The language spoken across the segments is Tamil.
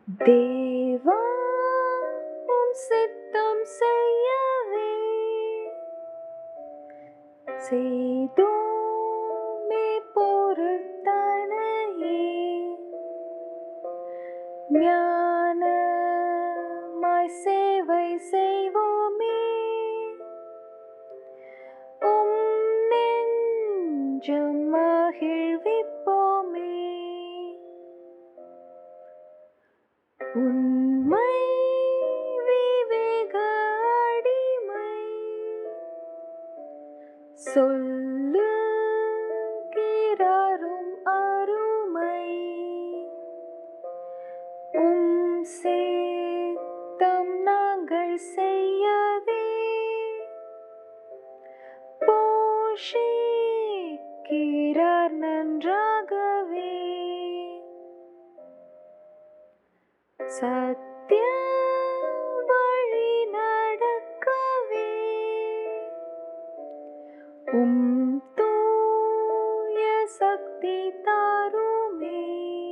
தேவா உம் சித்தம் செய்யவே செய்தோமே பொருத்தனையே ஞானமாய் சேவை செய்வோமே உம் நெஞ்சம் மகிழ்விப்போமே உண்மை விவேக அடிமை சொல்லுகிறாரும் அருமை உம் சேத்தம் நாங்கள் செய்யவே போஷிக்கிறார் நன்றாகவே சத்திய வழி நடக்கவே உம் தூய சக்தி தாருமே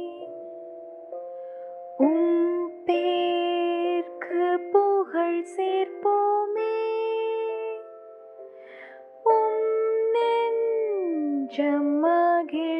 உம் பேர்க்கு புகழ் சேர்ப்போமே உம் நெஞ்சம் மகிழ்